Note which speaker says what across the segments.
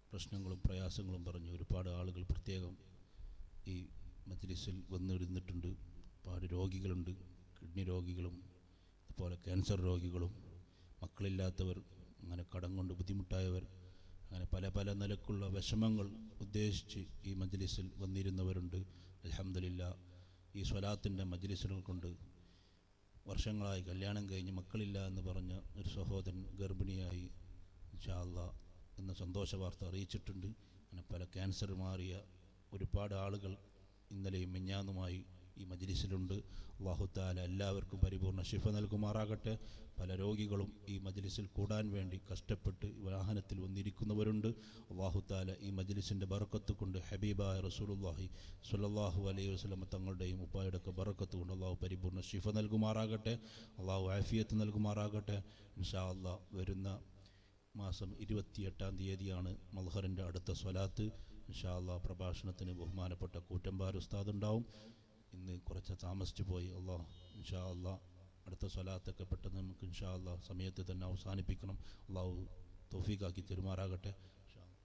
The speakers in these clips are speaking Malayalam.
Speaker 1: പ്രശ്നങ്ങളും പ്രയാസങ്ങളും പറഞ്ഞ് ഒരുപാട് ആളുകൾ പ്രത്യേകം ഈ മജ്ലിസിൽ വന്നിരുന്നിട്ടുണ്ട് ഒരുപാട് രോഗികളുണ്ട് കിഡ്നി രോഗികളും അതുപോലെ ക്യാൻസർ രോഗികളും മക്കളില്ലാത്തവർ അങ്ങനെ കടം കൊണ്ട് ബുദ്ധിമുട്ടായവർ അങ്ങനെ പല പല നിലക്കുള്ള വിഷമങ്ങൾ ഉദ്ദേശിച്ച് ഈ മജ്ലിസിൽ വന്നിരുന്നവരുണ്ട് അലഹമില്ല ഈ സ്വലാത്തിൻ്റെ മജ്ലിസുകൾ കൊണ്ട് വർഷങ്ങളായി കല്യാണം കഴിഞ്ഞ് മക്കളില്ല എന്ന് പറഞ്ഞ ഒരു സഹോദരൻ ഗർഭിണിയായി ഇൻഷാല്ല എന്ന സന്തോഷ വാർത്ത അറിയിച്ചിട്ടുണ്ട് അങ്ങനെ പല ക്യാൻസർ മാറിയ ഒരുപാട് ആളുകൾ ഇന്നലെയും മിഞ്ഞാന്നുമായി ഈ മജ്ലിസിലുണ്ട് അള്ളാഹുത്താല എല്ലാവർക്കും പരിപൂർണ്ണ ശിഫ നൽകുമാറാകട്ടെ പല രോഗികളും ഈ മജ്ലിസിൽ കൂടാൻ വേണ്ടി കഷ്ടപ്പെട്ട് വാഹനത്തിൽ വന്നിരിക്കുന്നവരുണ്ട് അള്ളാഹുത്താല ഈ മജ്ലിസിൻ്റെ ബറക്കത്ത് കൊണ്ട് ഹബീബായ റസൂലുള്ളാഹി സ്വല്ലല്ലാഹു അലൈഹി വസല്ലം തങ്ങളുടെയും ഉപ്പായുടെയൊക്കെ ബറക്കത്ത് കൊണ്ട് അള്ളാഹു പരിപൂർണ്ണ ശിഫ നൽകുമാറാകട്ടെ അള്ളാഹു ആഫിയത്ത് നൽകുമാറാകട്ടെ ഇൻഷാ അള്ളാഹ് വരുന്ന മാസം ഇരുപത്തിയെട്ടാം തീയതിയാണ് മൽഹറിൻ്റെ അടുത്ത സ്വലാത്ത് ഇൻഷാ അള്ളാഹ് പ്രഭാഷണത്തിന് ബഹുമാനപ്പെട്ട കൂറ്റമ്പാർ ഉസ്താദ് ഉണ്ടാവും ഇന്ന് കുറച്ച് താമസിച്ചു പോയി അള്ളാഹ് ഇൻഷാ അള്ളാഹ് അടുത്ത സ്വലാത്തൊക്കെ പെട്ടെന്ന് നമുക്ക് ഇൻഷാ അള്ളാഹ് സമയത്ത് തന്നെ അവസാനിപ്പിക്കണം അള്ളാഹു തൗഫീഖാക്കി തെരുമാറാകട്ടെ ഇൻഷാ അല്ലാ.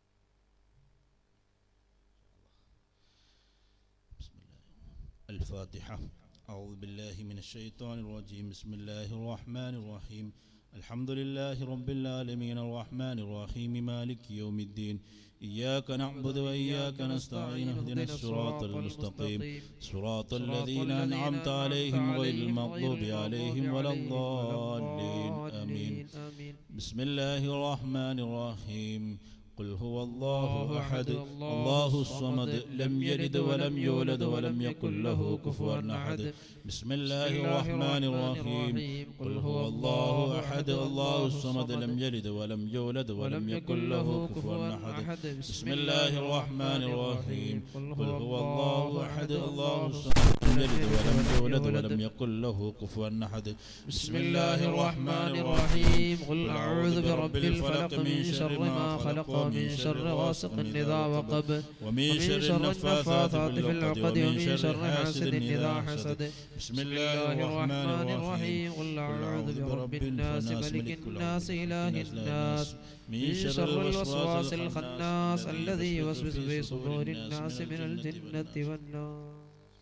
Speaker 1: بسم الله الفاتحة أعوذ بالله من الشيطان الرجيم بسم الله الرحمن الرحيم الحمد لله رب العالمين الرحمن الرحيم مالك يوم الدين إياك نعبد وإياك نستعين اهدنا الصراط المستقيم صراط الذين أنعمت عليهم غير المغضوب عليهم ولا الضالين آمين بسم الله الرحمن الرحيم قل هو الله أحد الله الصمد لم يلد ولم يولد ولم يكن له كفوا أحد بسم الله الرحمن الرحيم قل هو الله أحد الله الصمد لم يلد ولم يولد ولم يكن له كفوا أحد بسم الله الرحمن الرحيم قل هو الله أحد الله الصمد لم يلد ولم يولد ولم يكن له كفوا أحد
Speaker 2: بسم الله الرحمن الرحيم قل أعوذ برب الفلق من شر ما خلق ومن شر غاسق إذا وقب
Speaker 1: ومن شر النفاثات في العقد ومن شر حاسد إذا حسد بسم الله الرحمن الرحيم
Speaker 2: قل أعوذ برب الناس ملك الناس إله الناس من شر الوسواس الخناس الذي يوسوس في صدور الناس من الجنة والنار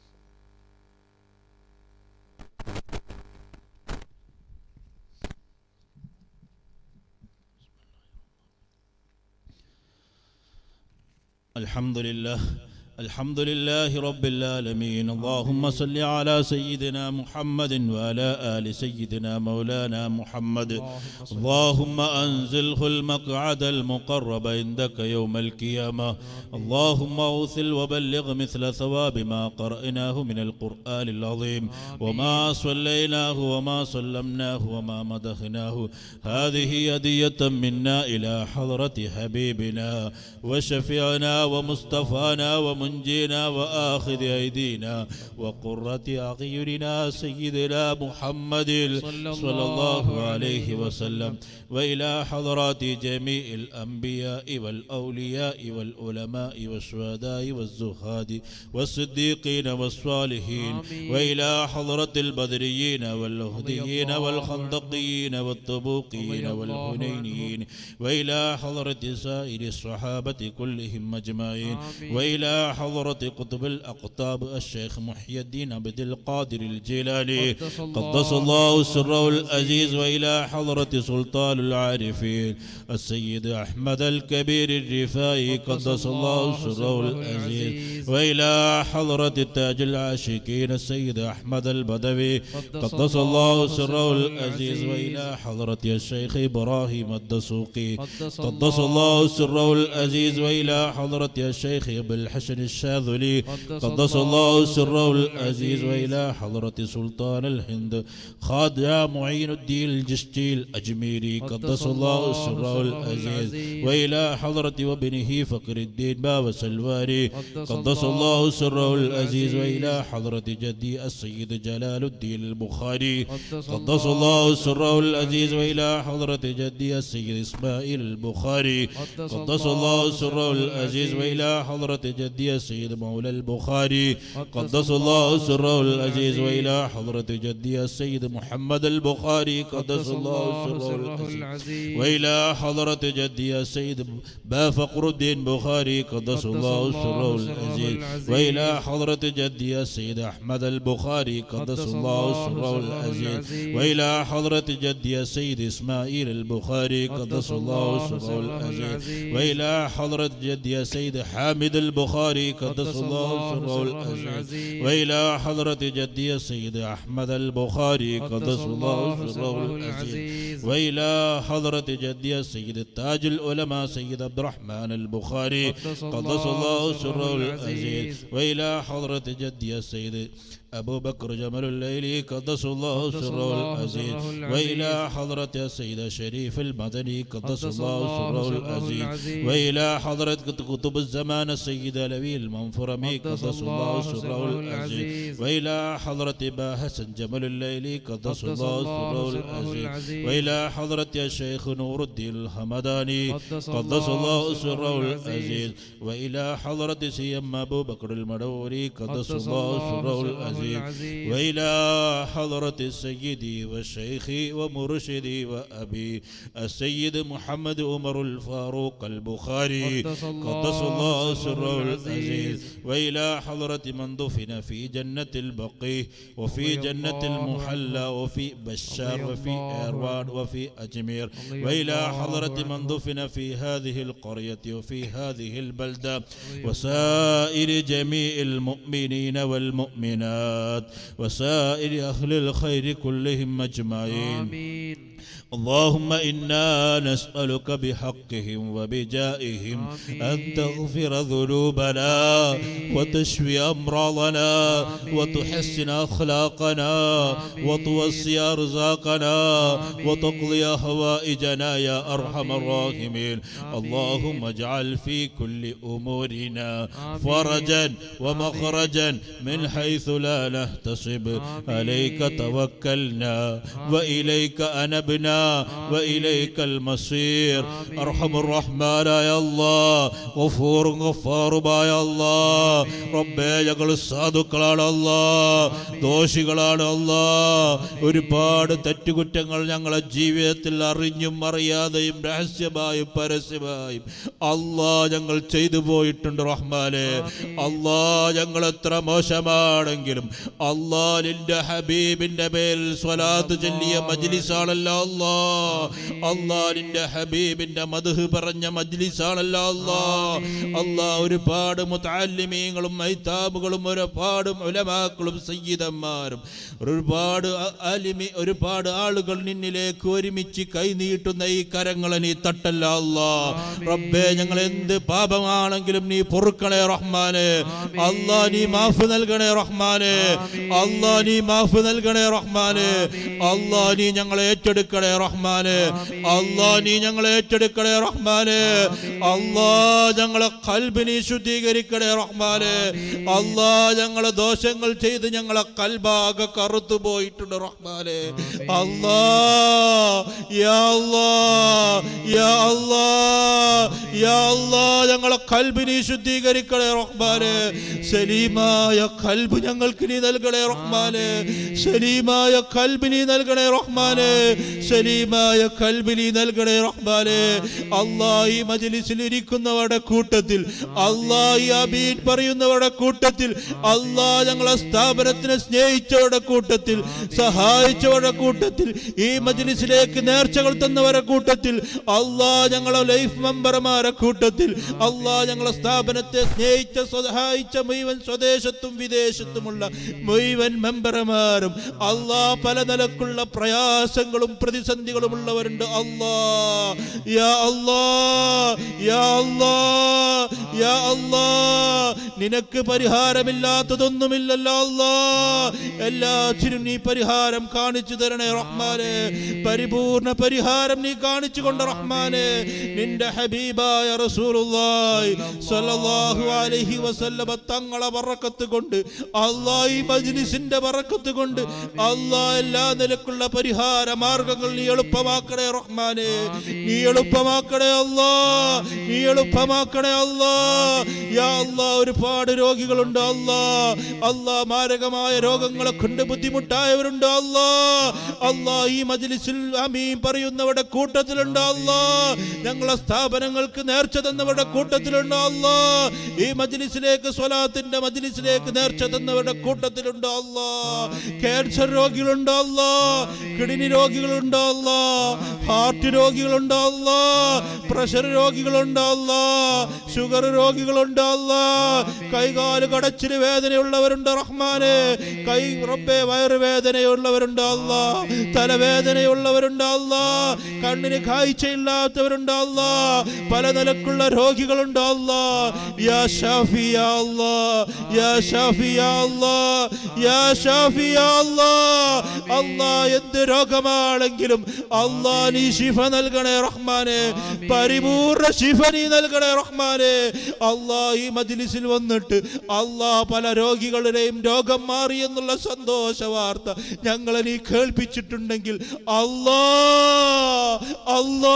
Speaker 1: الحمد لله الحمد لله رب العالمين اللهم صل على سيدنا محمد وعلى آل سيدنا مولانا محمد اللهم أنزله المقعد المقرب عندك يوم القيامة اللهم أوثل وبلغ مثل ثواب ما قرأناه من القرآن العظيم وما صليناه وما سلمناه وما مدحناه هذه هدية منا إلى حضرة حبيبنا وشفيعنا ومصطفانا ومنجينا وآخذ أيدينا وقرة أعيننا سيدنا محمد صلى الله عليه وسلم وإلى حضرات جميع الأنبياء والأولياء والعلماء والشهداء والزهاد والصديقين والصالحين وإلى حضرة البدريين والهديين والخندقيين والطبوقين والهنينيين وإلى حضرة سائر الصحابة كلهم أجمعين وإلى حضرة قطب الأقطاب الشيخ محي الدين عبد القادر الجيلاني قدس الله سره العزيز وإلى حضرة سلطان العارفين السيد أحمد الكبير الرفاعي قدس الله سره العزيز وإلى حضرة تاج العاشقين السيد أحمد البدوي قدس الله سره العزيز وإلى حضرة الشيخ إبراهيم الدسوقي قدس الله سره العزيز وإلى حضرة الشيخ أبو الحسن الشاذلي قدس الله سره العزيز وإلى حضرة سلطان الهند خادع معين الدين الجشتي الأجميري قدس الله سره العزيز وإلى حضرة وابنه فقر الدين باب سلواري قدس الله سره العزيز وإلى حضرة جدي السيد جلال الدين البخاري قدس الله سره العزيز وإلى حضرة جدي السيد إسماعيل البخاري قدس الله سره العزيز وإلى حضرة جدي جدي السيد مولى البخاري قدس الله سره العزيز وإلى حضرة جدي السيد محمد البخاري قدس الله سره العزيز وإلى حضرة جدي السيد با فقر الدين بخاري قدس الله سره العزيز وإلى حضرة جدي السيد أحمد البخاري قدس الله سره العزيز وإلى حضرة جدي السيد إسماعيل البخاري قدس الله سره العزيز وإلى حضرة جدي السيد حامد البخاري قدس الله سره العزيز وإلى حضرة جدي السيد أحمد البخاري قدس الله سره العزيز وإلى حضرة جدي السيد التاج العلماء سيد عبد الرحمن البخاري قدس الله سره العزيز وإلى حضرة جدي السيد أبو بكر جمل الليلي قدس الله سره العزيز وإلى حضرة السيد شريف المدني قدس الله سره العزيز وإلى حضرة كتب الزمان السيد علوي المنفرمي قدس الله سره العزيز وإلى حضرة با حسن جمل الليلي قدس الله سره العزيز وإلى حضرة الشيخ نور الدين الحمداني قدس الله سره العزيز وإلى حضرة سيم أبو بكر المدوري قدس الله سره العزيز وإلى حضرة سيدي وشيخي ومرشدي وأبي السيد محمد عمر الفاروق البخاري قدس الله سره العزيز وإلى حضرة من دفن في جنة البقيع وفي جنة المحلى وفي بشار وفي إيروان وفي أجمير وإلى حضرة من دفن في هذه القرية وفي هذه البلدة وسائر جميع المؤمنين والمؤمنات وسائر أهل الخير كلهم أجمعين
Speaker 2: آمين
Speaker 1: اللهم إنا نسألك بحقهم وبجائهم أن تغفر ذنوبنا وتشفي أمراضنا وتحسن أخلاقنا وتوسع أرزاقنا وتقضي هوائجنا يا أرحم الراحمين اللهم اجعل في كل أمورنا فرجا ومخرجا من حيث لا نحتسب عليك توكلنا وإليك أنبنا وإليك المصير أرحم الرحمن يا الله غفور غفار يا الله റബ്ബേ ഞങ്ങൾ സാധുക്കളാണ് അല്ലാ ദോഷികളാണ് അല്ലാ ഒരുപാട് തെറ്റുകുറ്റങ്ങൾ ഞങ്ങളെ ജീവിതത്തിൽ അറിഞ്ഞും അറിയാതെയും രഹസ്യമായും പരസ്യമായും അല്ലാ ഞങ്ങൾ ചെയ്തു പോയിട്ടുണ്ട് റഹ്മാനെ അല്ലാ ഞങ്ങൾ എത്ര മോശമാണെങ്കിലും അല്ലാ നിന്റെ ഹബീബിന്റെ മേൽ സ്വലാത്ത് ചൊല്ലിയ മജ്ലിസാണല്ലോ അല്ലാ അല്ലാ നിന്റെ ഹബീബിന്റെ മധു പറഞ്ഞ മജ്ലിസാണല്ലോ അല്ലാ അല്ലാ ഒരുപാട് മുത്താലിമീങ്ങളും മൈതാബുകളും ഒരുപാട് ഉലമാക്കളും സയ്യിദന്മാരും ഒരുപാട് അ- അലിമി ഒരുപാട് ആളുകൾ നിന്നിലേക്ക് ഒരുമിച്ച് കൈനീട്ടുന്ന ഈ കരങ്ങളെ നീ തട്ടല്ല അല്ലാ റബ്ബേ ഞങ്ങൾ എന്ത് പാപമാണെങ്കിലും നീ പൊറുക്കണേ റഹ്മാനെ അല്ലാ നീ മാഫ് നൽകണേ റഹ്മാനെ അല്ലാ നീ മാഫ് നൽകണേ റഹ്മാനെ അല്ലാ നീ ഞങ്ങളെ ഏറ്റെടുക്കണേ റഹ്മാനെ അല്ലാ നീ ഞങ്ങളെ ഏറ്റെടുക്കണേ റഹ്മാനെ അല്ലാ ഞങ്ങളെ കൽബിനി ശുദ്ധീകരിക്കണേ റഹ്മാനെ അല്ലാ ഞങ്ങളെ ദോഷങ്ങൾ ചെയ്ത് ഞങ്ങളെ കൽബാകെ കറുത്തു പോയിട്ടുണ്ട് റഹ്മാനെ അല്ലാ യാ അല്ലാ യാ അല്ലാ യാ അല്ലാ ഞങ്ങളെ കൽബിനി ശുദ്ധീകരിക്കണേ റഹ്മാനെ സലീമായ കൽബ് ഞങ്ങൾക്ക് നീ നൽകണേ റഹ്മാനെ സലീമായ കൽബിനി നൽകണേ റഹ്മാനെ സലീമായ കൽബിനി നൽകണേ റഹ്മാനെ അല്ലാ ഈ മജ്ലിസിൽ ഇരിക്കുന്നവരുടെ കൂട്ടത്തിൽ അല്ലാ ഈ അബീൻ പറയുന്നവരുടെ കൂട്ടത്തിൽ അല്ലാ ഞങ്ങളെ സ്ഥാപനത്തിനെ സ്നേഹിച്ചവരുടെ കൂട്ടത്തിൽ സഹായിച്ചവരുടെ കൂട്ടത്തിൽ ഈ മജ്ലിസിലേക്ക് നേർച്ചകൾ തന്നവരുടെ കൂട്ടത്തിൽ അല്ലാ ഞങ്ങളെ ലൈഫ് മെമ്പർമാരെ കൂട്ടത്തിൽ അല്ലാ ഞങ്ങളെ സ്ഥാപനത്തെ സ്നേഹിച്ച സഹായിച്ച മുഴുവൻ സ്വദേശത്തും വിദേശത്തുമുള്ള മുഴുവൻ മെമ്പർമാരും അല്ലാ പല നിലക്കുള്ള പ്രയാസങ്ങളും പ്രതിസന്ധികളും ഉള്ളവരുണ്ട് അല്ലാ യാ അല്ലാ യാ അല്ലാ യാ അല്ലാ നിനക്ക് പരിഹാരമില്ലാത്തതൊന്നുമില്ലല്ലോ അല്ലാ എല്ലാത്തിനും നീ പരിഹാരം കാണിച്ചു തരണേ റഹ്മാനെ പരിപൂർണ പരിഹാരം നീ കാണിച്ചു കൊണ്ട് റഹ്മാനെ നിന്റെ ഹബീബായ റസൂലുള്ളാഹി സ്വല്ലല്ലാഹു അലൈഹി വസല്ലമ തങ്ങളെ ബറക്കത്ത് കൊണ്ട് അല്ലാ ഈ മജ്ലിസിന്റെ ബറക്കത്ത് കൊണ്ട് അല്ലാ എല്ലാ നിലക്കുള്ള പരിഹാര മാർഗങ്ങൾ നീ എളുപ്പമാക്കണേ റഹ്മാനെ നീ എളുപ്പമാക്കണേ അല്ലാ നീ എളുപ്പമാക്കണേ അല്ലാ യാ അല്ലാ ഒരുപാട് ഒരുപാട് രോഗികളുണ്ട് അല്ലാ അല്ലാ മാരകമായ രോഗങ്ങളെ കൊണ്ട് ബുദ്ധിമുട്ടായവരുണ്ട് അല്ലാ അല്ലാ ഈ മജ്ലിസിൽ അമീൻ പറയുന്നവരുടെ കൂട്ടത്തിലുണ്ട് അല്ലാ ഞങ്ങളെ സ്ഥാപനങ്ങൾക്ക് നേർച്ച തന്നവരുടെ കൂട്ടത്തിലുണ്ട് അല്ലാ ഈ മജ്ലിസിലേക്ക് സ്വലാത്തിന്റെ മജ്ലിസിലേക്ക് നേർച്ച തന്നവരുടെ കൂട്ടത്തിലുണ്ട് അല്ലാ ക്യാൻസർ രോഗികളുണ്ട് അല്ലാ കിഡ്നി രോഗികളുണ്ട് അല്ലാ ഹാർട്ട് രോഗികളുണ്ട് അല്ലാ പ്രഷർ രോഗികളുണ്ട് അല്ലാ ഷുഗർ രോഗികളുണ്ട് അല്ലാ കൈകാല് കടച്ചിന് വേദനയുള്ളവരുണ്ട് റഹ്മാനെ കൈ റബ്ബെ വയറുവേദനയുള്ളവരുണ്ട് അല്ലാ തലവേദനയുള്ളവരുണ്ട് അല്ലാ കണ്ണിന് കാഴ്ചയില്ലാത്തവരുണ്ട് അല്ലാ പല നിലക്കുള്ള രോഗികളുണ്ട് അല്ലാ യാ ഷാഫി യാ അല്ലാ യാ ഷാഫി യാ അല്ലാ യാ ഷാഫി യാ അല്ലാ അല്ലാ എന്ത് രോഗമാണെങ്കിലും അല്ലാ നീ ശിഫ നൽകണേ റഹ്മാനെ പരിപൂർണ ശിഫ നീ നൽകണേ റഹ്മാനെ അല്ലാ ഈ മജ്ലിസിൽ വന്നിട്ട് അല്ലാ പല രോഗികളുടെയും രോഗം മാറി എന്നുള്ള സന്തോഷ വാർത്ത ഞങ്ങളെ നീ കേൾപ്പിച്ചിട്ടുണ്ടെങ്കിൽ അല്ലാ അല്ലാ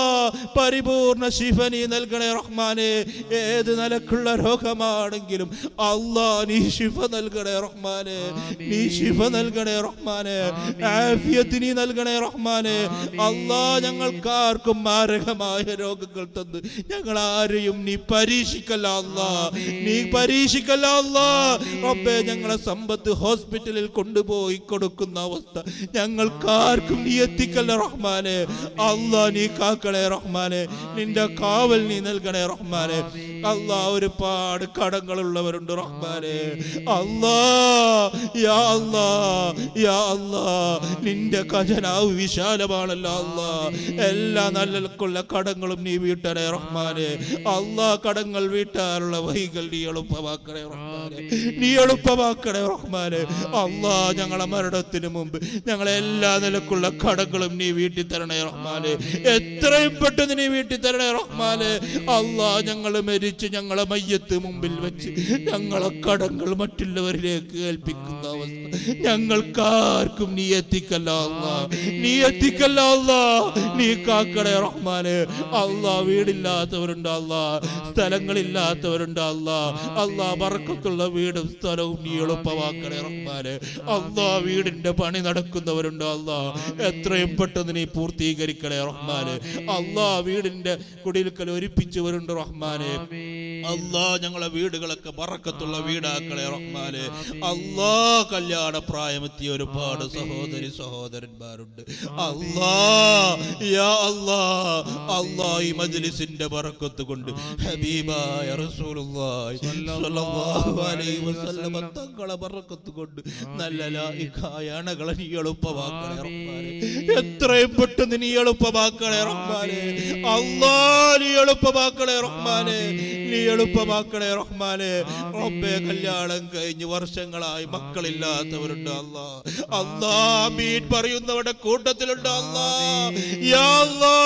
Speaker 1: പരിപൂർണ ശിഫ നീ നൽകണേ റഹ്മാനെ ഏത് നിലക്കുള്ള രോഗമാണെങ്കിലും അല്ലാ നീ ശിഫ നൽകണേ റഹ്മാനെ നീ ശിഫ നൽകണേ റഹ്മാനെ ആഫിയത്ത് നീ നൽകണേ റഹ്മാനെ അല്ലാ ഞങ്ങൾക്കാർക്കും മാരകമായ രോഗങ്ങൾ തന്ന് ഞങ്ങൾ ആരെയും നീ പരീക്ഷിക്കല്ല അല്ലാ നീ പരീക്ഷിക്കല്ല അല്ലാ റബ്ബേ ഞങ്ങളെ സമ്പത്ത് ഹോസ്പിറ്റലിൽ കൊണ്ടുപോയി കൊടുക്കുന്ന അവസ്ഥ ഞങ്ങൾക്കാർക്കും നീ എത്തിക്കല്ല റഹ്മാനെ അല്ലാ നീ കാക്കണേ റഹ്മാനെ നിന്റെ കാവൽ നീ നൽകണേ റഹ്മാനെ അല്ലാ ഒരുപാട് കടങ്ങളുള്ളവരുണ്ട് റഹ്മാനെ അല്ലാ യാ അല്ലാ യാ അല്ലാ നിന്റെ ഖജനാവ് വിശാലമാണല്ലോ അല്ലാ എല്ലാ നല്ലക്കുള്ള കടങ്ങളും നീ വീട്ടണേ റഹ്മാനെ അല്ലാ കടങ്ങൾ വീട്ടാനുള്ള വഴികൾ നീ എളുപ്പമാക്കണേ റഹ്മാനെ നീ എളുപ്പമാക്കണേ റഹ്മാനെ അല്ലാ ഞങ്ങളെ മരണത്തിന് മുമ്പ് ഞങ്ങളെ എല്ലാ നിലക്കുള്ള കടങ്ങളും നീ വീട്ടി തരണേ റഹ്മാനെ എത്രയും പെട്ടെന്ന് നീ വീട്ടി തരണേ റഹ്മാനെ അല്ലാ ഞങ്ങൾ മരിച്ച് ഞങ്ങളെ മയ്യത്ത് മുമ്പിൽ വെച്ച് ഞങ്ങളെ കടങ്ങൾ മറ്റുള്ളവരിലേക്ക് ഏൽപ്പിക്കുന്ന അവസ്ഥ ഞങ്ങൾക്കാർക്കും നീ എത്തിക്കല്ല അല്ലാ നീ എത്തിക്കല്ല അല്ലാ നീ കാക്കണേ റഹ്മാനെ അല്ലാ വീടില്ലാത്തവരുണ്ട് അല്ലാ സ്ഥലങ്ങളില്ലാത്തവരുണ്ട് അല്ലാ അല്ലാ ബർക്കത്തുള്ള വീടും സ്ഥലവും നീ എളുപ്പമാക്കണേ റഹ്മാനെ അല്ലാ വീടിന്റെ പണി നടക്കുന്നവരുണ്ട് അല്ലാ എത്രയും പെട്ടെന്ന് നീ പൂർത്തീകരിക്കണേ റഹ്മാനെ അല്ലാ വീടിന്റെ കുടിൽക്കൽ ഒരുപ്പിച്ചവരുണ്ട് റഹ്മാനെ അല്ലാ ഞങ്ങളെ വീടുകളൊക്കെ ബറക്കത്തുള്ള വീടാക്കണേ റഹ്മാനെ അല്ലാ കല്യാണ പ്രായമെത്തിയ ഒരുപാട് സഹോദരി സഹോദരന്മാരുണ്ട് അല്ലാ യാ അല്ലാ അല്ലാ ഈ മജ്ലിസിന്റെ ബറക്കത്ത് കൊണ്ട് ഹബീബായ റസൂലുള്ളാഹി സ്വല്ലല്ലാഹു അലൈഹി വസല്ലമ തങ്ങളെ ബറക്കത്ത് കൊണ്ട് നല്ല ലായിക്കായ അണകളെ നീ എളുപ്പമാക്കണേ റഹ്മാനെ എത്രയും പെട്ടെന്ന് നീ എളുപ്പമാക്കണേ റഹ്മാനെ അല്ലാ നീ എളുപ്പമാക്കണേ റഹ്മാനെ നീ എളുപ്പമാക്കണേ റഹ്മാനെ റബ്ബേ കല്യാണം കഴിഞ്ഞ് വർഷങ്ങളായി മക്കളില്ലാത്തവരുണ്ട് അല്ലാ അല്ലാ മീൻ പറയുന്നവരുടെ കൂട്ടത്തിലുണ്ട് അല്ലാ യാ അല്ലാ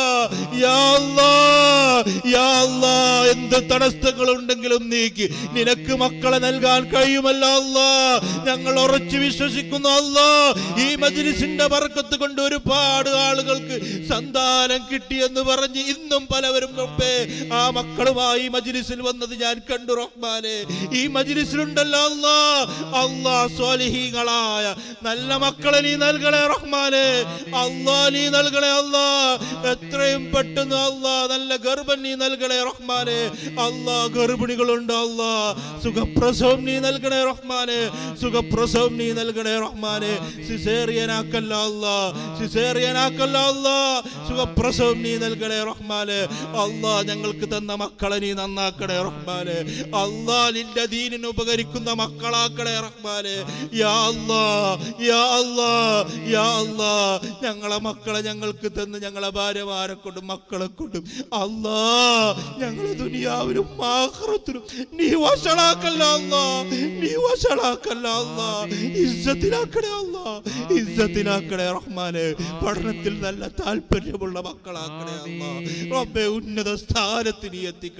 Speaker 1: യാ അല്ലാ യാ അല്ലാ എന്ത് തടസ്സങ്ങളുണ്ടെങ്കിലും നീക്കി നിനക്ക് മക്കളെ നൽകാൻ കഴിയുമല്ല അല്ലാ ഞങ്ങൾ ഉറച്ചു വിശ്വസിക്കുന്നു അല്ലാ ഈ മജ്ലിസിന്റെ ബർക്കത്ത് കൊണ്ട് ഒരുപാട് ആളുകൾക്ക് സന്താനം കിട്ടിയെന്ന് പറഞ്ഞ് ഇന്നും പലവരും റബ്ബേ ആ മക്കളുമായി മജ്ലിസിൽ വന്നത് ഞാൻ കണ്ടു റഹ്മാനെ ഈ മജ്ലിസിലുണ്ടല്ലോ അല്ലാ അല്ലാ സ്വാലിഹീങ്ങളായ നല്ല മക്കളെ നീ നൽകണേ റഹ്മാനെ അല്ലാ നീ നൽകണേ അല്ലാ എത്രയും പെട്ടെന്ന് അല്ലാ നല്ല ഗർഭം നീ നൽകണേ റഹ്മാനെ അല്ലാ ഗർഭിണികളുണ്ട് അല്ലാ സുഖപ്രസവം നീ നൽകണേ റഹ്മാനെ സുഖപ്രസവം നീ നൽകണേ റഹ്മാനെ സിസേറിയനാക്കല്ല അല്ലാ സിസേറിയനാക്കല്ല അല്ലാ സുഖപ്രസവം നീ നൽകണേ റഹ്മാനെ അല്ലാ ഞങ്ങൾക്ക് തന്ന മക്കളെ നീ നന്നാക്കണേ റഹ്മാനെ അല്ലാ നിന്റെ ദീനിന് ഉപകരിക്കുന്ന മക്കളാക്കണേ റഹ്മാനെ യാ അല്ലാ യാ അല്ലാ യാ അല്ലാ ഞങ്ങളെ മക്കളെ ഞങ്ങൾക്ക് തന്ന് ഞങ്ങളെ ഭാര്യമാരെ കൊണ്ടും മക്കളെ കൊണ്ടും അല്ലാ ഞങ്ങളെ ദുനിയാവിലും ആഖിറത്തിലും നീ വഷളാക്കല്ല അല്ലാ നീ വഷളാക്കല്ല അല്ലാ ഇസ്സത്തിലാക്കണേ അല്ലാ ഇസ്സത്തിലാക്കണേ റഹ്മാനെ പഠനത്തിൽ നല്ല താല്പര്യമുള്ള മക്കളാക്കണേ അല്ലാ റബ്ബേ ഉന്നത സ്ഥാനത്ത് നീ എത്തിക്കണേ റഹ്മാനെ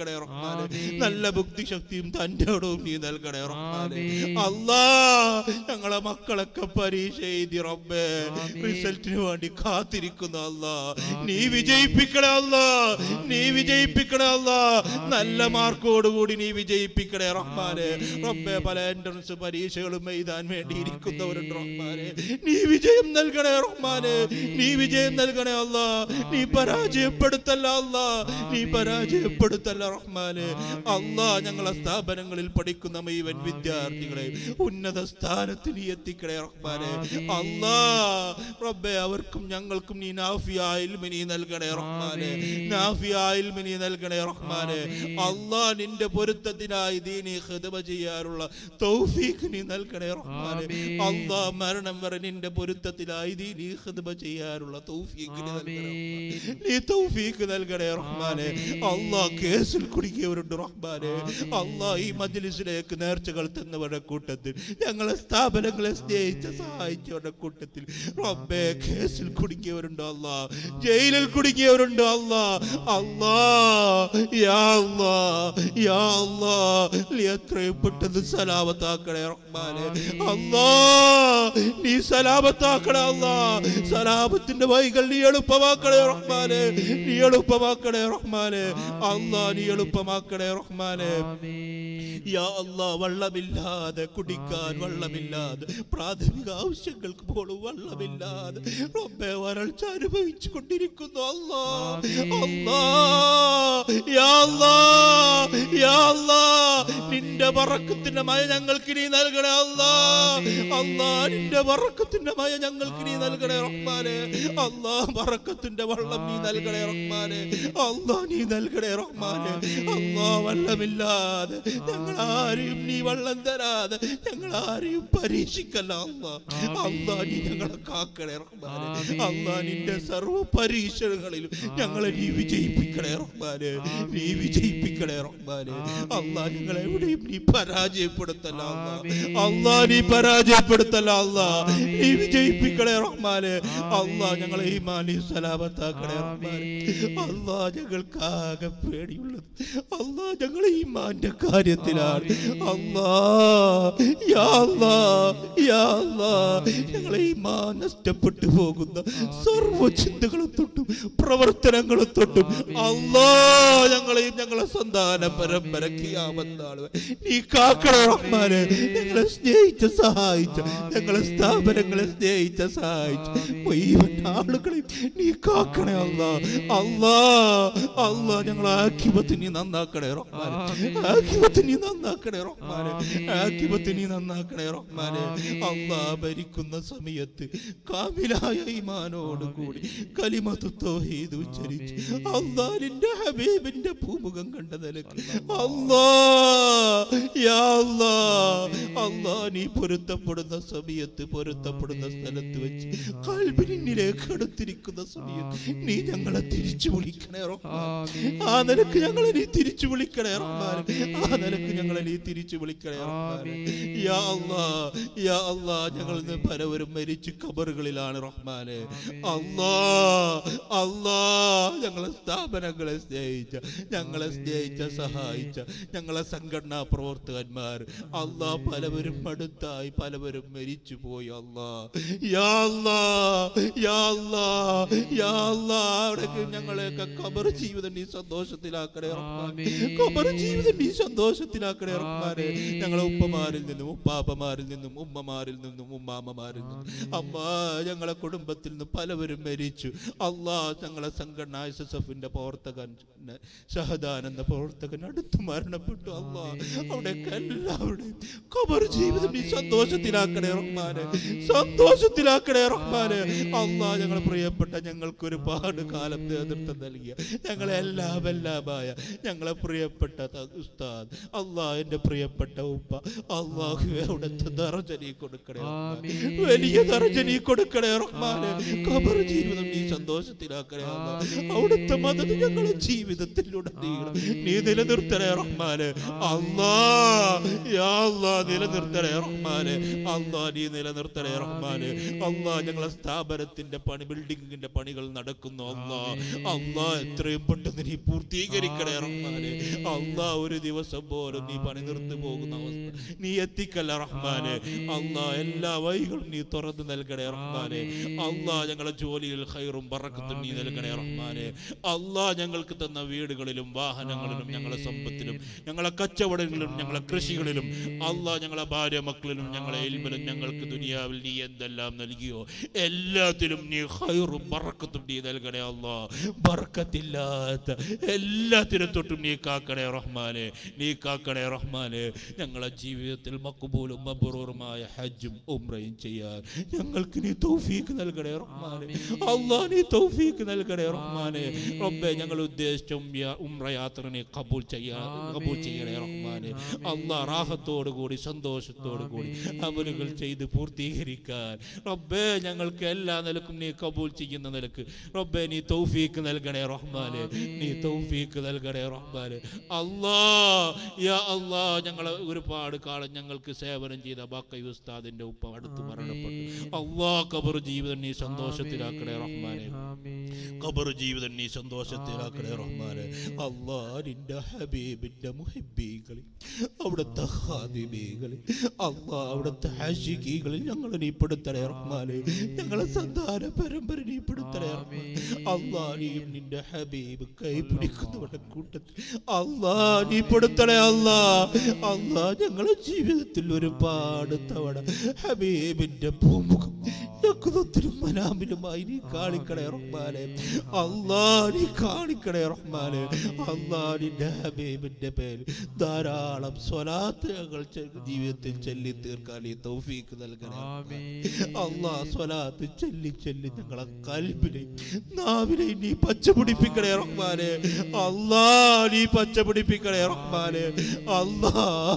Speaker 1: റഹ്മാനെ
Speaker 2: ആമീൻ.
Speaker 1: നല്ല ബുദ്ധിശക്തിയും തന്റെ ഇടവും നീ നൽകണേ റഹ്മാനെ
Speaker 2: ആമീൻ.
Speaker 1: അല്ലാ ഞങ്ങളെ മക്കളൊക്കെ പരീക്ഷ എഴുതി റബ്ബേ
Speaker 2: ആമീൻ.
Speaker 1: റിസൾട്ടിന് വേണ്ടി കാത്തിരിക്കുന്ന അല്ലാ നീ വിജയിപ്പിക്കണേ അല്ലാ നീ വിജയിപ്പിക്കണേ അല്ലാ നല്ല മാർക്കോടുകൂടി നീ വിജയിപ്പിക്കണേ റഹ്മാനെ റബ്ബേ പല എൻട്രൻസ് പരീക്ഷകളും എഴുതാൻ വേണ്ടി ഇരിക്കുന്നവരുണ്ട് റഹ്മാനെ നീ വിജയം നൽകണേ റഹ്മാനെ നീ വിജയം നൽകണേ അല്ലാ നീ പരാജയപ്പെടുത്തല്ല അല്ലാ നീ പരാജയപ്പെടുത്തല്ല റഹ്മാനെ അല്ലാ ഞങ്ങളെ സ്ഥാപനങ്ങളിൽ പഠിക്കുന്ന മുഴുവൻ വിദ്യാർത്ഥികളെ ഉന്നത സ്ഥാനത്ത് നീ എത്തിക്കണേ റഹ്മാനെ അല്ലാ റബ്ബേ അവർക്കും ഞങ്ങൾക്കും നീ നാഫിയായിൽ നീ നൽകണേ റഹ്മാനെ നാഫിയായിൽ നീ നൽകണേ റഹ്മാനെ അല്ലാ നിന്റെ പൊരുത്തത്തിനായി ദീനി ഖിദ്മ ചെയ്യാനുള്ള തൗഫീഖ് നീ നൽകണേ റഹ്മാനെ
Speaker 2: ആമീൻ.
Speaker 1: അല്ലാ മരണം വരെ നിന്റെ പൊരുത്തത്തിനായി ദീനി ഖിദ്മ ചെയ്യാനുള്ള തൗഫീഖ് നീ നൽകണേ റഹ്മാനെ. നീ തൗഫീഖ് നൽകണേ റഹ്മാനെ അല്ലാ കേസിൽ കുടുങ്ങിയവരുണ്ട് റഹ്മാനെ അല്ലാ ഈ മജ്ലിസിലേക്ക് നേർച്ചകൾ തന്നവരുടെ കൂട്ടത്തിൽ ഞങ്ങളെ സ്ഥാപനങ്ങളെ സ്നേഹിച്ച സഹായിച്ചവരുടെ കൂട്ടത്തിൽ റബ്ബേ കേസിൽ കുടുങ്ങിയവരുണ്ട് അല്ലാ ജയിലിൽ കുടുങ്ങിയവരുണ്ട് അല്ലാ അല്ലാ യാ അല്ലാ യാ അല്ലാ നീ എത്രയും പെട്ടെന്ന് സലാമത്താക്കണേ റഹ്മാനെ അല്ലാ നീ സലാമത്താക്കണേ അല്ലാ സലാമത്തിന്റെ വഴികൾ നീ എളുപ്പമാക്കണേ റഹ്മാനെ നീ എളുപ്പമാക്കണേ റഹ്മാനെ അല്ലാ നീ എളുപ്പമാക്കണേ റഹ്മാനെ യാ അല്ലാ വെള്ളമില്ലാതെ കുടിക്കാൻ വെള്ളമില്ലാതെ പ്രാഥമിക ആവശ്യങ്ങൾക്ക് പോലും വെള്ളമില്ലാതെ റബ്ബെ വരൾച്ച അനുഭവിച്ചു കൊണ്ടിരിക്കുന്നു അല്ലാ അല്ലാ യാ അല്ലാ യാ അല്ലാ നിന്റെ വറക്കത്തിന്റെ മയ ഞങ്ങൾക്ക് നീ നൽകണേ അല്ലാ അല്ലാ നിന്റെ വറക്കത്തിന്റെ മയ ഞങ്ങൾക്ക് നീ നൽകണേ റഹ്മാനെ അല്ലാ വറക്കത്തിന്റെ വെള്ളം നീ നൽകണേ റഹ്മാനെ അല്ലാ നീ നൽകണേ റഹ്മാനെ അല്ലാ വെള്ളമില്ലാതെ ഞങ്ങൾ ആരെയും നീ വെള്ളം തരാതെ ഞങ്ങൾ ആരെയും പരീക്ഷിക്കല്ല അല്ലാ അല്ലാ നീ ഞങ്ങളെ കാക്കണേ റഹ്മാനെ അല്ലാ നിന്റെ സർവ്വ പരീക്ഷണങ്ങളിലും ഞങ്ങളെ നീ വിജയിപ്പിക്കണേ റഹ്മാനെ നീ വിജയിപ്പിക്കണേ റഹ്മാനെ അല്ലാ ഞങ്ങളെ എവിടെയും നീ പരാജയപ്പെടുത്തല്ല അല്ലാ അല്ലാ നീ പരാജയപ്പെടുത്തല്ല അല്ലാ നീ വിജയിപ്പിക്കണേ റഹ്മാനെ അല്ലാ ഞങ്ങളെ ഈ മാനി സലാമത്താക്കണേ റഹ്മാനെ അല്ലാ ഞങ്ങൾക്കാകെ പേടിയുള്ളത് അല്ലാ ഞങ്ങൾ ഈ മാന്റെ കാര്യത്തിലാണ് അല്ലാ യാ അല്ലാ യാ അല്ലാ ഞങ്ങളെ ഈ മാ നഷ്ടപ്പെട്ടു പോകുന്ന സർവ്വ ചിന്തകളും തൊട്ടും പ്രവർത്തനങ്ങളും തൊട്ടും അല്ലാ ഞങ്ങളെയും ഞങ്ങളെ സന്താന പരമ്പരക്ക് ആവന്നാള് നീ കാക്കണേ റഹ്മാനെ ഞങ്ങളെ സ്നേഹിച്ച സഹായിച്ച ഞങ്ങളെ സ്ഥാപനങ്ങളെ സ്നേഹിച്ച സഹായിച്ച മുഴുവൻ ആളുകളെയും നീ കാക്കണേ അല്ലാ അല്ലാ അല്ലാ ഞങ്ങളെ ആക്കിപത്ത് നീ നന്നാക്കണേ റഹ്മാനെ ആക്കിപത്ത് നീ നന്നാക്കണേ റഹ്മാനെ ആക്കിപത്ത് നീ നന്നാക്കണേ റഹ്മാനെ അല്ലാ ഭരിക്കുന്ന സമയത്ത് കാമിലായ ഈമാനോട് കൂടി കലിമത്ത് തൗഹീദ് ഉച്ചരിച്ച് അല്ലാ നിന്റെ ഹബീബിന്റെ ഭൂമുഖം കണ്ട നിലക്ക് അല്ലാ യാ അല്ലാ അല്ലാ നീ പൊരുത്തപ്പെടുന്ന സമയത്ത് പൊരുത്തപ്പെടുന്ന സ്ഥലത്ത് വെച്ച് കൽബിനിലേക്ക് അടുത്തിരിക്കുന്ന സമയത്ത് നീ ഞങ്ങളെ തിരിച്ചു വിളിക്കണേ റഹ്മാനെ ആ നിലക്ക് ഞങ്ങളെ നീ തിരിച്ചു വിളിക്കണേ റഹ്മാനെ ആ നിലക്ക് ഞങ്ങളെ നീ തിരിച്ചു വിളിക്കണേ റഹ്മാനെ യാ അല്ലാ യാ അല്ലാ ഞങ്ങൾ ഇന്ന് പലവരും മരിച്ചു കബറുകളിലാണ് റഹ്മാനെ അല്ലാ അല്ലാ ഞങ്ങളെ സ്ഥാപനങ്ങളെ സ്നേഹിച്ച ഞങ്ങളെ സ്നേഹിച്ച സഹായിച്ച ഞങ്ങളെ സംഘടനാ പ്രവർത്തകന്മാർ അല്ലാ പലവരും അടുത്തായി പലവരും മരിച്ചു പോയി അല്ലാ യാ അല്ലാ യാ അല്ലാ യാ അല്ലാ അവിടേക്ക് ഞങ്ങളെയൊക്കെ കബർ ജീവിതം നീ സന്തോഷത്തിലാക്കണേ റഹ്മാനെ കബർ ജീവിതം നീ സന്തോഷത്തിലാക്കണേ റഹ്മാനെ ഞങ്ങളെ ഉപ്പമാരിൽ നിന്നും ഉപ്പാപ്പമാരിൽ നിന്നും ഉമ്മമാരിൽ നിന്നും ഉമ്മാമ്മമാരിൽ നിന്നും അമ്മ ഞങ്ങളെ കുടുംബത്തിൽ നിന്ന് പലവരും മരിച്ചു അള്ളാ ഞങ്ങളെ സംഘടന എസ് എസ് എഫിന്റെ പ്രവർത്തകൻ ഷഹദാൻ എന്ന പ്രവർത്തകൻ അടുത്ത് മരണപ്പെട്ടു അള്ളാ അവിടെയൊക്കെ എല്ലാവരുടെയും കബർ ജീവിതം നീ സന്തോഷത്തിലാക്കണേ റഹ്മാനെ സന്തോഷത്തിലാക്കണേ റഹ്മാനെ അള്ളാ ഞങ്ങളെ പ്രിയപ്പെട്ട ഞങ്ങൾക്ക് ഒരുപാട് കാലം നേതൃത്വം നൽകിയ ഞങ്ങളെ എല്ലാം എല്ലാമായ ഞങ്ങളെ പ്രിയപ്പെട്ട ത- ഉസ്താദ് അള്ളാ എൻ്റെ പ്രിയപ്പെട്ട ഉപ്പ അള്ളാഹു അവിടുത്തെ ദറജ നീ കൊടുക്കണേ റഹ്മാനെ. വലിയ ദറജ നീ കൊടുക്കണേ റഹ്മാനെ കബർ ജീവിതം നീ സന്തോഷത്തിലാക്കണേ അള്ളാ അവിടുത്തെ മതം ഞങ്ങളെ ജീവിതത്തിലൂടെ നിലനിർത്തിയിട നീ നിലനിർത്തണേ റഹ്മാനെ അല്ലാ യാ അല്ലാ നിലനിർത്തണേ റഹ്മാനെ അല്ലാ നീ നിലനിർത്തണേ റഹ്മാനെ അല്ലാ ഞങ്ങളെ സ്ഥാപനത്തിന്റെ പണി ബിൽഡിങ്ങിന്റെ പണികൾ നടക്കുന്നു അല്ലാ അല്ലാ എത്രയും പെട്ടെന്ന് നീ പൂർത്തീകരിക്കണേ റഹ്മാനെ അല്ലാ ഒരു ദിവസം പോലും നീ പണി നിർത്തി പോകുന്ന അവസ്ഥ നീ എത്തിക്കല്ല റഹ്മാനെ അല്ലാ എല്ലാ വഴികളും നീ തുറന്നു നൽകണേ റഹ്മാനെ അല്ലാ ഞങ്ങളെ ജോലിയിൽ ഖൈറും ബറക്കത്തും നീ നൽകണേ റഹ്മാനെ അല്ലാ ഞങ്ങൾക്ക് തന്ന വീടുകളിലും വാഹനങ്ങളിലും ഞങ്ങളെ സമ്പത്തിലും ഞങ്ങളെ കച്ചവടങ്ങളിലും ഞങ്ങളെ കൃഷികളിലും അല്ലാ ഞങ്ങളെ ഭാര്യ മക്കളിലും ഞങ്ങളെ എൽബിലും ഞങ്ങൾക്ക് ദുനിയാവിൽ നീ എന്തെല്ലാം നൽകിയോ എല്ലാത്തിലും നീ ഖൈറും ബറക്കത്തും നീ നൽകണേ അല്ലാ ബറക്കത്തില്ലാത്ത എല്ലാത്തിനും തൊട്ടും നീ കാക്കണേ റഹ്മാനെ നീ കാക്കണേ റഹ്മാനെ ഞങ്ങളെ ജീവിതത്തിൽ മക്കുപോലും മബറൂറുമായ ഹജ്ജും ഉംറയും ചെയ്യാൻ ഞങ്ങൾക്ക് നീ തൗഫീക്ക് നൽകണേ റഹ്മാനെ അല്ലാ നീ തൗഫീക്ക് നൽകണേ റഹ്മാനെ റബ്ബേ ഞങ്ങൾ ഉദ്ദേശിച്ച ഉംയ- ഉംറ യാത്ര നീ കബൂൽ ചെയ്യാ കബൂൽ ചെയ്യണേ റഹ്മാനെ അല്ലാ റാഹത്തോടു കൂടി സന്തോഷത്തോടു കൂടി അമലുകൾ ചെയ്ത് പൂർത്തീകരിക്കാൻ റബ്ബേ ഞങ്ങൾക്ക് എല്ലാ നിലക്കും നീ കബൂൽ ചെയ്യുന്ന നിലക്ക് റബ്ബേ നീ തൗഫീക്ക് നൽകണേ റഹ്മാനെ നീ തൗഫീക്ക് നൽകണേ റഹ്മാനെ അല്ലാ യാ അല്ലാ ഞങ്ങളെ ഒരുപാട് കാലം ഞങ്ങൾക്ക് സേവനം ചെയ്ത ബാക്കൈ ഉസ്താദിന്റെ ഉപ്പ അടുത്ത് മരണപ്പെട്ടു അല്ലാ കബർ ജീവിതം നീ സന്തോഷത്തിലാക്കണേ റഹ്മാനെ ഖബർ ജീവിതം നീ സന്തോഷത്തിലാക്കണേ റഹ്മാനെ അല്ലാ നിന്റെ ഹബീബിന്റെ മുഹിബീകളിൽ അവിടുത്തെ ഹാദിബീകളിൽ അല്ലാ അവിടുത്തെ ഹാഷിഖികളിൽ ഞങ്ങൾ നീ പെടുത്തണേ റഹ്മാനെ ഞങ്ങളെ സന്താന പരമ്പര നീ പെടുത്തണേ റഹ്മാനെ അല്ലാ നീയും നിന്റെ ഹബീബ് കൈ പിടിക്കുന്നവരുടെ കൂട്ടത്തിൽ അല്ലാ നീ പെടുത്തണേ അല്ലാ അല്ലാ ഞങ്ങളുടെ ജീവിതത്തിൽ ഒരുപാട് തവണ ഹബീബിന്റെ പൂമുഖം യക്കുതത്തിലും മനാമിലുമായി നീ കാണിക്കണേ റഹ്മാനെ അല്ലാ നീ കാണിക്കണേ റഹ്മാനെ അല്ലാ നിന്റെ ഹബീബിന്റെ പേര് ധാരാളം സ്വലാത്ത് ഞങ്ങൾ ചെ- ജീവിതത്തിൽ ചൊല്ലി തീർക്കാൻ നീ തൗഫീക്ക് നൽകണേ അല്ലാ സ്വലാത്ത് ചൊല്ലി ചൊല്ലി ഞങ്ങളെ കൽബിനെ നാവിനെ നീ പച്ച പിടിപ്പിക്കണേ റഹ്മാനെ അല്ലാ നീ പച്ച പിടിപ്പിക്കണേ റഹ്മാനെ അല്ലാ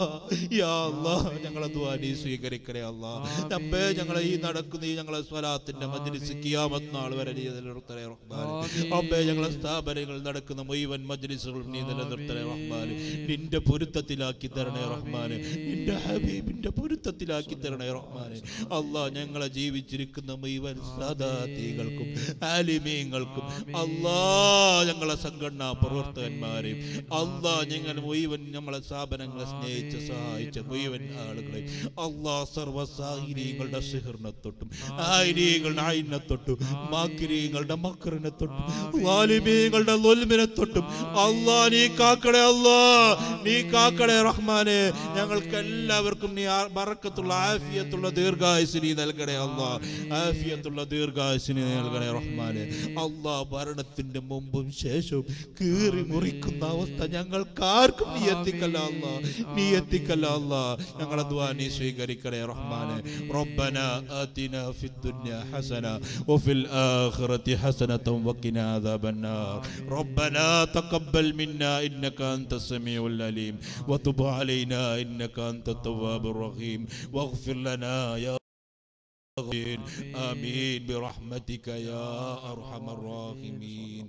Speaker 1: യാ അല്ലാ ഞങ്ങളെ ദുആ നീ സ്വീകരിക്കണേ അല്ലാ നമ്മെ ഞങ്ങളെ ഈ നടക്കുന്ന ഈ ഞങ്ങളെ സ്വലാത്തിന്റെ മജ്ലിസ് കിയാമത്ത് നാൾ വരെ നീ നിലനിർത്തണേ റഹ്മാനെ അമ്മേ ഞങ്ങളെ സ്ഥാപനങ്ങൾ നടക്കുന്ന മുഴുവൻ മജ്ലിസുകളും നീ നിലനിർത്തണേ റഹ്മാനെ നിന്റെ പൊരുത്തത്തിലാക്കി തരണേ റഹ്മാനെ നിന്റെ ഹബീബിന്റെ പൊരുത്തത്തിലാക്കി തരണേ റഹ്മാനെ അല്ലാ ഞങ്ങളെ ജീവിച്ചിരിക്കുന്ന മുഴുവൻ സദാതികൾക്കും ആലിമീങ്ങൾക്കും അല്ലാ ഞങ്ങളെ സംഘടനാ പ്രവർത്തകന്മാരെയും അല്ലാ ഞങ്ങൾ മുഴുവൻ നമ്മളെ സ്ഥാപനങ്ങളെ സ്നേഹിച്ച് സഹായിച്ച മുഴുവൻ ആളുകളെയും അല്ലാ സർവസാഹിര്യങ്ങളുടെ സിഹറിനെ തൊട്ടും ആയിരീകളുടെ ആയിനെ തൊട്ടും മാക്കിരീങ്ങളുടെ മക്കറിനെ തൊട്ടും വാലിമീങ്ങളുടെ ലൊൽമിനെ തൊട്ടും അല്ലാ നീ കാക്കണേ അല്ലാ നീ കാക്കണേ റഹ്മാനെ ഞങ്ങൾക്ക് എല്ലാവർക്കും നീ ആ- ബറക്കത്തുള്ള ആഫിയത്തുള്ള ദീർഘായുസ് നീ നൽകണേ അല്ലാ ആഫിയത്തുള്ള ദീർഘായുസ് നീ നൽകണേ റഹ്മാനെ അല്ലാ ഭരണത്തിന്റെ മുമ്പും ശേഷവും കീറി മുറിക്കുന്ന അവസ്ഥ ഞങ്ങൾക്ക് ആർക്കും നീ എത്തിക്കല്ല അല്ലാ നീ എത്തിക്കല്ല അല്ലാ ഞങ്ങളെ ദുആ നീ സ്വീകരിക്കണേ റഹ്മാനെ ربنا آتنا في الدنيا حسنة وفي الآخرة حسنة وقنا عذاب النار ربنا تقبل منا إنك أنت السميع العليم وتب علينا إنك أنت التواب الرحيم واغفر لنا يا آمين آمين برحمتك يا أرحم الراحمين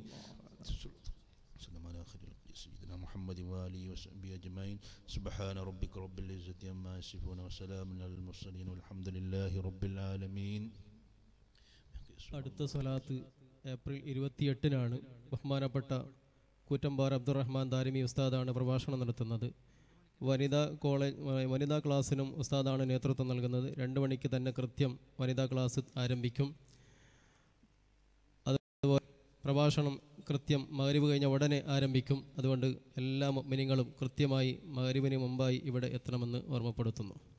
Speaker 1: سلام على خير سيدنا محمد وآله وصحبه أجمعين سبحان ربك رب العزة عما يصفون وسلام على المرسلين والحمد لله رب العالمين
Speaker 3: അടുത്ത സ്വലാത്ത് ഏപ്രിൽ ഇരുപത്തിയെട്ടിനാണ് ബഹുമാനപ്പെട്ട കൂറ്റമ്പാർ അബ്ദുറഹ്മാൻ ദാരിമി ഉസ്താദാണ് പ്രഭാഷണം നടത്തുന്നത് വനിതാ കോളേജ് വ- വനിതാ ക്ലാസ്സിനും ഉസ്താദാണ് നേതൃത്വം നൽകുന്നത് രണ്ട് മണിക്ക് തന്നെ കൃത്യം വനിതാ ക്ലാസ് ആരംഭിക്കും അതുപോലെ പ്രഭാഷണം കൃത്യം മകരിവ് കഴിഞ്ഞ ഉടനെ ആരംഭിക്കും അതുകൊണ്ട് എല്ലാ മിനിങ്ങളും കൃത്യമായി മകരിവിന് മുമ്പായി ഇവിടെ എത്തണമെന്ന് ഓർമ്മപ്പെടുത്തുന്നു